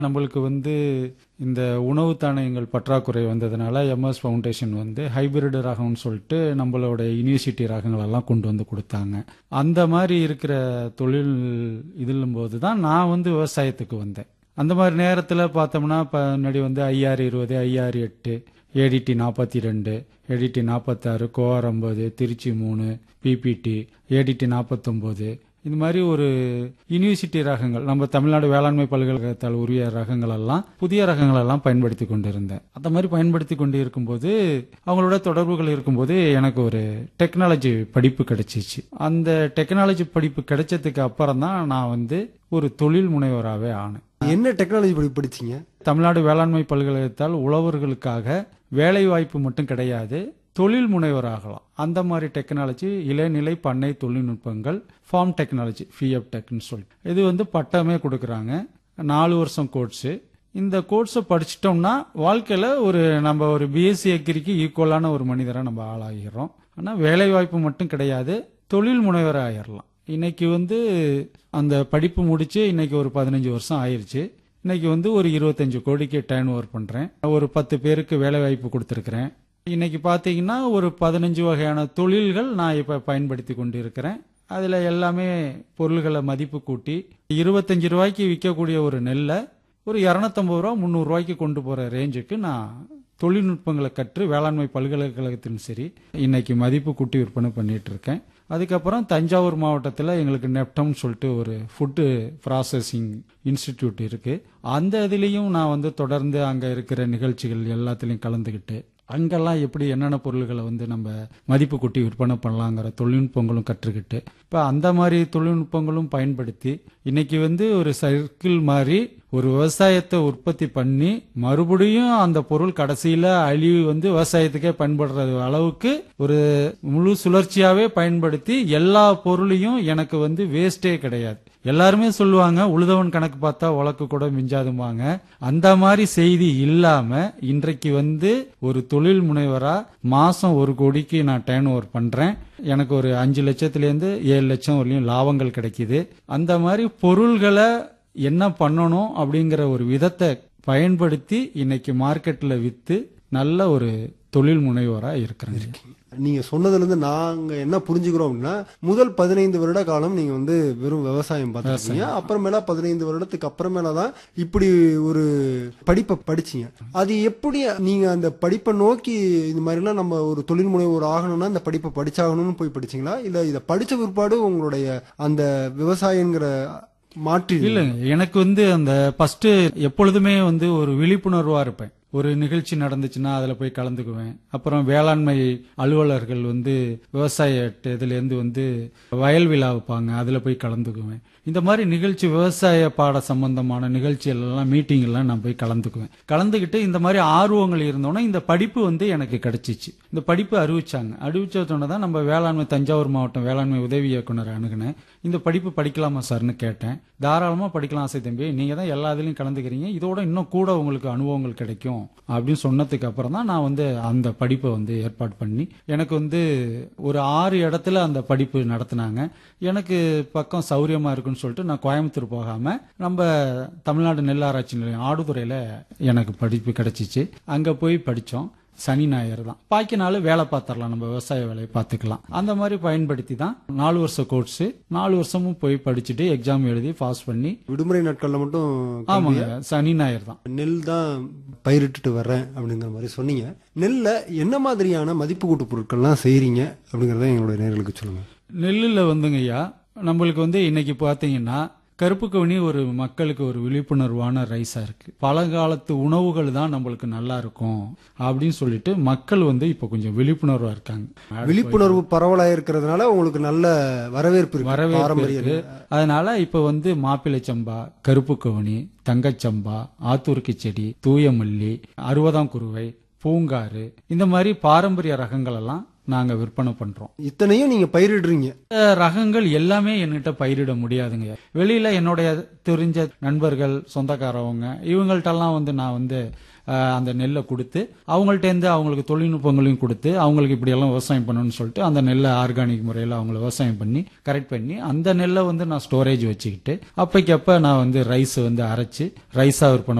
நம்மளுக்கு வந்து இந்த உணவு தானியங்கள் பற்றாக்குறை வந்ததுனால எம்எஸ் ஃபவுண்டேஷன் வந்து ஹைபிரிட் ரகம்னு சொல்லிட்டு நம்மளோட யுனிவர்சிட்டி ரகங்கள் எல்லாம் கொண்டு வந்து கொடுத்தாங்க அந்த மாதிரி இருக்கிற தொழில் இதிலும் போது தான் நான் வந்து விவசாயத்துக்கு வந்தேன் அந்த மாதிரி நேரத்தில் பார்த்தோம்னா இப்போ முன்னாடி வந்து ஐஆர் இருபது ஐஆர் எட்டு ஏடிடி நாற்பத்தி ரெண்டு ஏடிடி நாற்பத்தாறு கோஆர் ஐம்பது திருச்சி மூணு பிபிடி ஏடிடி நாற்பத்தொம்போது இந்த மாதிரி ஒரு யூனிவர்சிட்டி ரகங்கள் நம்ம தமிழ்நாடு வேளாண்மை பல்கலைக்கழகத்தால் உரிய ரகங்கள் எல்லாம் புதிய ரகங்கள் எல்லாம் பயன்படுத்தி கொண்டிருந்தேன் அந்த மாதிரி பயன்படுத்தி கொண்டு இருக்கும்போது அவங்களோட தொடர்புகள் இருக்கும்போது எனக்கு ஒரு டெக்னாலஜி படிப்பு கிடைச்சிச்சு அந்த டெக்னாலஜி படிப்பு கிடைச்சதுக்கு அப்புறம் தான் நான் வந்து ஒரு தொழில் முனைவராகவே ஆனேன் என்ன டெக்னாலஜி படி படிச்சீங்க தமிழ்நாடு வேளாண்மை பல்கலைக்கழகத்தால் உழவர்களுக்காக வேலை வாய்ப்பு மட்டும் கிடையாது தொழில் முனைவராகலாம் அந்த மாதிரி டெக்னாலஜி இளநிலை பண்ணை தொழில்நுட்பங்கள் ஃபார்ம் டெக்னாலஜி ஃபிஎஃப் டெக்னு சொல்லிட்டு இது வந்து பட்டமே கொடுக்குறாங்க நாலு வருஷம் கோர்ஸு இந்த கோர்ஸை படிச்சிட்டோம்னா வாழ்க்கையில் ஒரு நம்ம ஒரு பிஎஸ்சி அக்ரிக்கு ஈக்குவலான ஒரு மனிதராக நம்ம ஆளாகிறோம் ஆனால் வேலை வாய்ப்பு மட்டும் கிடையாது தொழில் முனைவராக ஆயிடலாம் இன்னைக்கு வந்து அந்த படிப்பு முடிச்சு இன்னைக்கு ஒரு பதினஞ்சு வருஷம் ஆயிருச்சு இன்னைக்கு வந்து ஒரு இருபத்தஞ்சு கோடிக்கு டேர்ன் ஓவர் பண்றேன் ஒரு பத்து பேருக்கு வேலை வாய்ப்பு கொடுத்துருக்கிறேன் இன்னைக்கு பாத்தீங்கன்னா ஒரு பதினஞ்சு வகையான தொழில்கள் நான் இப்ப பயன்படுத்தி கொண்டு இருக்கிறேன் அதுல எல்லாமே பொருள்களை மதிப்பு கூட்டி இருபத்தஞ்சு ரூபாய்க்கு விற்கக்கூடிய ஒரு நெல்லை ஒரு இரநூத்தம்பது ரூபா முந்நூறு ரூபாய்க்கு கொண்டு போற ரேஞ்சுக்கு நான் தொழில்நுட்பங்களை கற்று வேளாண்மை பல்கலைக்கழகத்திலும் சரி இன்னைக்கு மதிப்பு கூட்டி விற்பனை பண்ணிட்டு இருக்கேன் அதுக்கப்புறம் தஞ்சாவூர் மாவட்டத்தில் எங்களுக்கு நெப்டம்னு சொல்லிட்டு ஒரு ஃபுட்டு ப்ராசஸிங் இன்ஸ்டிடியூட் இருக்கு அந்த இதுலேயும் நான் வந்து தொடர்ந்து அங்கே இருக்கிற நிகழ்ச்சிகள் எல்லாத்துலேயும் கலந்துக்கிட்டு அங்கெல்லாம் எப்படி என்னென்ன பொருள்களை வந்து நம்ம மதிப்பு கூட்டி விற்பனை பண்ணலாங்கிற தொழில்நுட்பங்களும் கற்றுக்கிட்டு இப்போ அந்த மாதிரி தொழில்நுட்பங்களும் பயன்படுத்தி இன்னைக்கு வந்து ஒரு சர்க்கிள் மாதிரி ஒரு விவசாயத்தை உற்பத்தி பண்ணி மறுபடியும் அந்த பொருள் கடைசியில அழிவு வந்து விவசாயத்துக்கே பயன்படுற அளவுக்கு ஒரு முழு சுழற்சியாவே பயன்படுத்தி எல்லா பொருளையும் எனக்கு வந்து வேஸ்டே கிடையாது எல்லாருமே சொல்லுவாங்க உழுதவன் கணக்கு பார்த்தா உலக்கு கூட மிஞ்சாதுமாங்க அந்த மாதிரி செய்தி இல்லாம இன்றைக்கு வந்து ஒரு தொழில் முனைவரா மாசம் ஒரு கோடிக்கு நான் டேர்ன் ஓவர் பண்றேன் எனக்கு ஒரு அஞ்சு லட்சத்துல இருந்து ஏழு லட்சம் வரலையும் லாபங்கள் கிடைக்குது அந்த மாதிரி பொருள்களை என்ன பண்ணணும் அப்படிங்கிற ஒரு விதத்தை பயன்படுத்தி இன்னைக்கு மார்க்கெட்ல வித்து நல்ல ஒரு தொழில் முனைவோரா இருக்கிறேன் நீங்க சொன்னதுல இருந்து நாங்க என்ன புரிஞ்சுக்கிறோம் அப்படின்னா முதல் பதினைந்து வருட காலம் நீங்க வந்து வெறும் விவசாயம் பார்த்துருக்கீங்க அப்புறமேல பதினைந்து வருடத்துக்கு அப்புறமேல தான் இப்படி ஒரு படிப்பை படிச்சீங்க அது எப்படி நீங்க அந்த படிப்பை நோக்கி இந்த மாதிரிலாம் நம்ம ஒரு தொழில் முனைவோர் ஆகணும்னா இந்த படிப்பை படிச்சாகணும்னு போய் படிச்சீங்களா இல்ல இதை படிச்ச பிற்பாடு உங்களுடைய அந்த விவசாயங்கிற மாற்றி இல்லைங்க எனக்கு வந்து அந்த ஃபர்ஸ்ட் எப்பொழுதுமே வந்து ஒரு விழிப்புணர்வா இருப்பேன் ஒரு நிகழ்ச்சி நடந்துச்சுன்னா அதில் போய் கலந்துக்குவேன் அப்புறம் வேளாண்மை அலுவலர்கள் வந்து விவசாய இதுலேருந்து வந்து வயல் விழா வைப்பாங்க அதில் போய் கலந்துக்குவேன் இந்த மாதிரி நிகழ்ச்சி விவசாய பாட சம்பந்தமான நிகழ்ச்சிகள் எல்லாம் மீட்டிங் எல்லாம் நான் போய் கலந்துக்குவேன் கலந்துக்கிட்டு இந்த மாதிரி ஆர்வங்கள் இருந்தோன்னா இந்த படிப்பு வந்து எனக்கு கிடைச்சிச்சு இந்த படிப்பு அறிவிச்சாங்க அறிவிச்சதோட தான் நம்ம வேளாண்மை தஞ்சாவூர் மாவட்டம் வேளாண்மை உதவி இயக்குனர் அணுகுனேன் இந்த படிப்பு படிக்கலாமா சார்னு கேட்டேன் தாராளமா படிக்கலாம் ஆசை தம்பி நீங்க தான் எல்லா இதுலயும் கலந்துக்கிறீங்க இதோட இன்னும் கூட உங்களுக்கு அனுபவங்கள் கிடைக்கும் அப்படின்னு சொன்னதுக்கு அப்புறம் தான் நான் வந்து அந்த படிப்பை வந்து ஏற்பாடு பண்ணி எனக்கு வந்து ஒரு ஆறு இடத்துல அந்த படிப்பு நடத்தினாங்க எனக்கு பக்கம் சௌரியமா இருக்குன்னு சொல்லிட்டு நான் கோயம்புத்தூர் போகாம நம்ம தமிழ்நாடு நெல் ஆராய்ச்சி நிலையம் ஆடுதுறையில எனக்கு படிப்பு கிடைச்சிச்சு அங்க போய் படிச்சோம் சனி ஞாயிறு தான் பாக்கி நாள் வேலை பார்த்துடலாம் நம்ம விவசாய வேலையை பார்த்துக்கலாம் அந்த மாதிரி பயன்படுத்தி தான் நாலு வருஷம் கோர்ஸ் நாலு வருஷமும் போய் படிச்சுட்டு எக்ஸாம் எழுதி பாஸ் பண்ணி விடுமுறை நாட்கள்ல மட்டும் ஆமாங்க சனி ஞாயிறு தான் நெல் தான் பயிரிட்டுட்டு வர்றேன் அப்படிங்கிற மாதிரி சொன்னீங்க நெல்ல என்ன மாதிரியான மதிப்பு கூட்டு பொருட்கள்லாம் செய்றீங்க அப்படிங்கறத எங்களுடைய நேர்களுக்கு சொல்லுங்க நெல்லில் வந்துங்க ஐயா நம்மளுக்கு வந்து இன்னைக்கு பார்த்தீங்கன்னா கருப்பு கவுனி ஒரு மக்களுக்கு ஒரு விழிப்புணர்வான ரைஸா இருக்கு பழங்காலத்து உணவுகள் தான் நம்மளுக்கு நல்லா இருக்கும் அப்படின்னு சொல்லிட்டு மக்கள் வந்து இப்ப கொஞ்சம் விழிப்புணர்வா இருக்காங்க விழிப்புணர்வு பரவலா இருக்கிறதுனால உங்களுக்கு நல்ல வரவேற்பு இருக்கு வரவேற்பு பாரம்பரிய இருக்கு. அதனால இப்ப வந்து மாப்பிள்ளை சம்பா கருப்பு கவுனி தங்கச்சம்பா ஆத்தூர்க்கி செடி தூய மல்லி அறுபதாம் குருவை பூங்காறு இந்த மாதிரி பாரம்பரிய ரகங்கள் எல்லாம் நாங்க விற்பனை பண்றோம் இத்தனையும் நீங்க பயிரிடுறீங்க இந்த ரகங்கள் எல்லாமே என்கிட்ட பயிரிட முடியாதுங்க வெளியில என்னுடைய தெரிஞ்ச நண்பர்கள் சொந்தக்காரவங்க இவங்கள்ட்டெல்லாம் வந்து நான் வந்து அஹ், அந்த நெல்லை கொடுத்து அவங்கள்ட்ட இருந்து அவங்களுக்கு தொழில்நுட்பங்களையும் கொடுத்து அவங்களுக்கு இப்படி எல்லாம் விவசாயம் பண்ணணும்னு சொல்லிட்டு அந்த நெல்லை ஆர்கானிக் முறையில் அவங்கள விவசாயம் பண்ணி கரெக்ட் பண்ணி அந்த நெல்லை வந்து நான் ஸ்டோரேஜ் வச்சுக்கிட்டு அப்பைக்கப்ப நான் வந்து ரைஸ் வந்து அரைச்சு ரைஸா விற்பனை